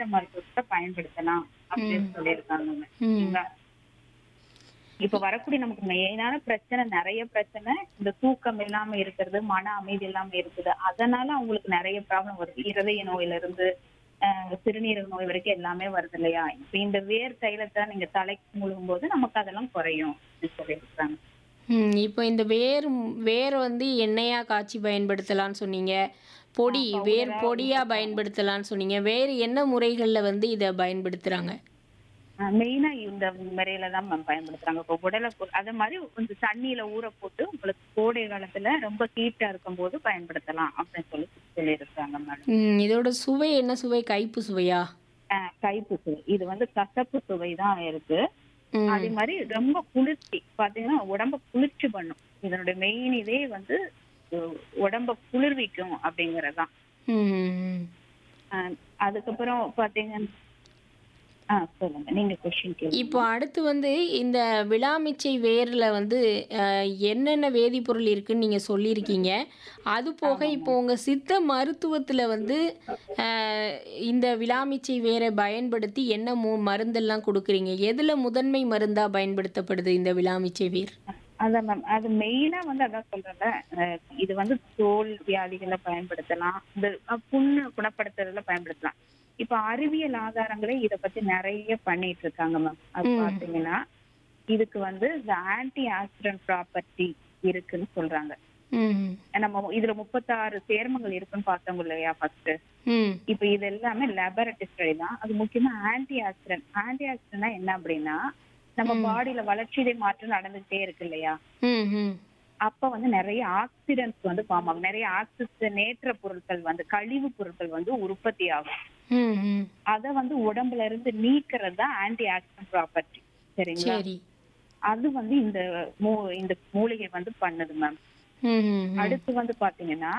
மருத்துவத்தை பயன்படுத்தலாம் அப்படின்னு சொல்லியிருக்காங்க ம். சரிங்களா? இப்ப வரக்கூடிய நமக்கு மெயினான பிரச்சனை நிறைய பிரச்சனை இந்த தூக்கம் இல்லாம இருக்கிறது மன அமைதி இல்லாம இருக்குது அதனால அவங்களுக்கு நிறைய ப்ராப்ளம் வருது இருதய நோயில இருந்து அஹ், சிறுநீரக நோய் வரைக்கும் எல்லாமே வருது இல்லையா இப்ப இந்த வேர் தைலத்தை நீங்க தலைக்கு முழுகும் போது நமக்கு அதெல்லாம் குறையும் அப்படின்னு சொல்லியிருக்காங்க ம் இப்போ இந்த வேர் வேர் வந்து எண்ணெயா காய்ச்சி பயன்படுத்தலாம்னு சொன்னீங்க பொடி வேர் பொடியா பயன்படுத்தலாம்னு சொன்னீங்க வேறு என்ன முறைகளில் வந்து இதை பயன்படுத்துறாங்க மெயினா இந்த முறையில தான் மேம் பயன்படுத்துறாங்க இப்போ உடலை பொ- அதே மாதிரி கொஞ்சம் தண்ணியில ஊற போட்டு உங்களுக்கு கோடை காலத்துல ரொம்ப ஹீட்டா இருக்கும் போது பயன்படுத்தலாம் அப்படின்னு சொல்லி சொல்லியிருக்காங்க மேடம் ம் இதோட சுவை என்ன சுவை கைப்பு சுவையா கைப்பு சுவை இது வந்து கசப்பு சுவை தான் இருக்கு ம் அதே மாதிரி ரொம்ப குளிர்ச்சி பாத்தீங்கன்னா உடம்ப குளிர்ச்சி பண்ணும் இதனுடைய மெயின் இதே வந்து உ- உடம்ப குளிர்விக்கும் அப்படிங்கறதுதான் ம் அஹ் அதுக்கப்புறம் பாத்தீங்க ஆ சொல்லுங்க நீங்க கொஸ்டின் கேளுங்க இப்போ அடுத்து வந்து இந்த விளாமிச்சை வேரில் வந்து அஹ், என்னென்ன வேதிப்பொருள் இருக்குன்னு நீங்கள் சொல்லியிருக்கீங்க அது போக இப்போ உங்கள் சித்த மருத்துவத்தில் வந்து அஹ், இந்த விளாமிச்சை வேரை பயன்படுத்தி என்ன மு மருந்தெல்லாம் கொடுக்குறீங்க எதில் முதன்மை மருந்தாக பயன்படுத்தப்படுது இந்த விளாமிச்சை வேர் அதான் மேம் அது மெயினா வந்து அதான் சொல்றேன்ல அஹ் இது வந்து தோல் வியாதிகளை பயன்படுத்தலாம் இந்த அஹ், புண்ணு குணப்படுத்துறதுல பயன்படுத்தலாம் இப்ப அறிவியல் ஆதாரங்களே இத பத்தி நிறைய பண்ணிட்டு இருக்காங்க மேம் அது ம். பாத்தீங்கன்னா இதுக்கு வந்து இந்த ஆன்டி ஆக்சிடென்ட் ப்ராப்பர்ட்டி இருக்குன்னு சொல்றாங்க ம் நம்ம இதுல முப்பத்தாறு சேர்மங்கள் இருக்குன்னு பார்த்தோம் இல்லையா ஃபர்ஸ்ட் ம் இப்ப இது எல்லாமே லேபரட்டரி ஸ்டடி தான் அது முக்கியமா ஆன்டி ஆக்சிடென்ட் ஆன்டி ஆக்சிடென்ட்னா என்ன அப்படின்னா நம்ம பாடியில வளர்ச்சிதை மாற்றம் நடந்துகிட்டே இருக்கு இல்லையா ம் ம் அப்ப வந்து நிறைய ஆக்சிடென்ட்ஸ் வந்து ஃபார்ம் ஆகும் நிறைய ஆக்சிஜனேற்ற பொருட்கள் வந்து கழிவு பொருட்கள் வந்து உற்பத்தி ஆகும் ம் ம் அத வந்து உடம்புல இருந்து நீக்கிறது தான் ஆன்டி ஆக்சிடென்ட் ப்ராப்பர்ட்டி சரிங்களா சரி அது வந்து இந்த மூ இந்த மூலிகை வந்து பண்ணுது மேம் ம் ம் ம். அடுத்து வந்து பாத்தீங்கன்னா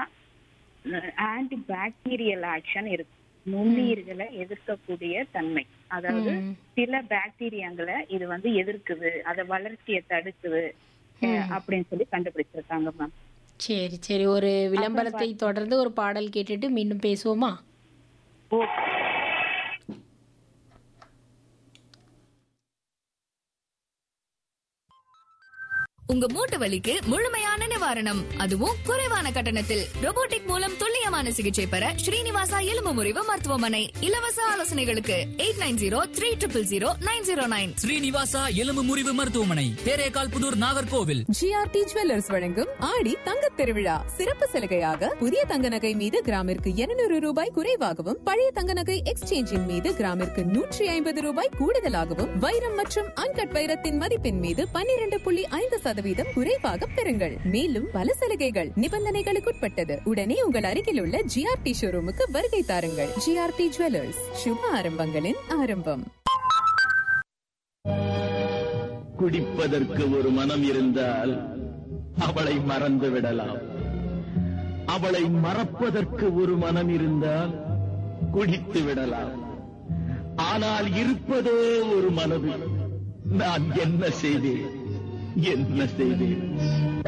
ஆன்டி பாக்டீரியல் ஆக்ஷன் இருக்கு நுண்ணுயிர்களை எதிர்க்கக்கூடிய தன்மை அதாவது ம். சில பாக்டீரியாங்களை இது வந்து எதிர்க்குது அத வளர்ச்சியை தடுக்குது அஹ் அப்படின்னு சொல்லி கண்டுபிடிச்சிருக்காங்க மேம் சரி சரி ஒரு விளம்பரத்தை தொடர்ந்து ஒரு பாடல் கேட்டுட்டு மீண்டும் பேசுவோமா ஓகே உங்க மூட்டு வலிக்கு முழுமையான நிவாரணம் அதுவும் குறைவான கட்டணத்தில் robotic மூலம் துல்லியமான சிகிச்சை பெற ஸ்ரீனிவாசா எலும்பு முறிவு மருத்துவமனை இலவச ஆலோசனைகளுக்கு eight nine zero three triple zero nine zero nine Srinivasa எலும்பு முறிவு மருத்துவமனை தேரேகால் புதூர் நாகர்கோவில் ஜிஆர்டி ஜுவல்லர்ஸ் வழங்கும் ஆடி தங்கத் திருவிழா சிறப்பு சலுகையாக புதிய தங்க நகை மீது கிராமிற்கு 200 ரூபாய் குறைவாகவும் பழைய தங்க நகை எக்ஸ்சேஞ்சின் மீது கிராமிற்கு நூற்றி ஐம்பது ரூபாய் கூடுதலாகவும் வைரம் மற்றும் அன்கட் வைரத்தின் மதிப்பின் மீது 12.5% புள்ளி ஐந்து சதவீதம் குறைவாக பெறுங்கள் மேலும் பல சலுகைகள் நிபந்தனைகளுக்குட்பட்டது உடனே உங்கள் அருகில் உள்ள ஜிஆர்டி ஷோரூமுக்கு வருகை தாருங்கள் ஜிஆர்டி ஜுவல்லர்ஸ் சுப ஆரம்பங்களின் ஆரம்பம் குடிப்பதற்கு ஒரு மனம் இருந்தால் அவளை மறந்து விடலாம் அவளை மறப்பதற்கு ஒரு மனம் இருந்தால் குடித்து விடலாம் ஆனால் இருப்பதோ ஒரு மனது நான் என்ன செய்தேன் என்ன செய்தேன்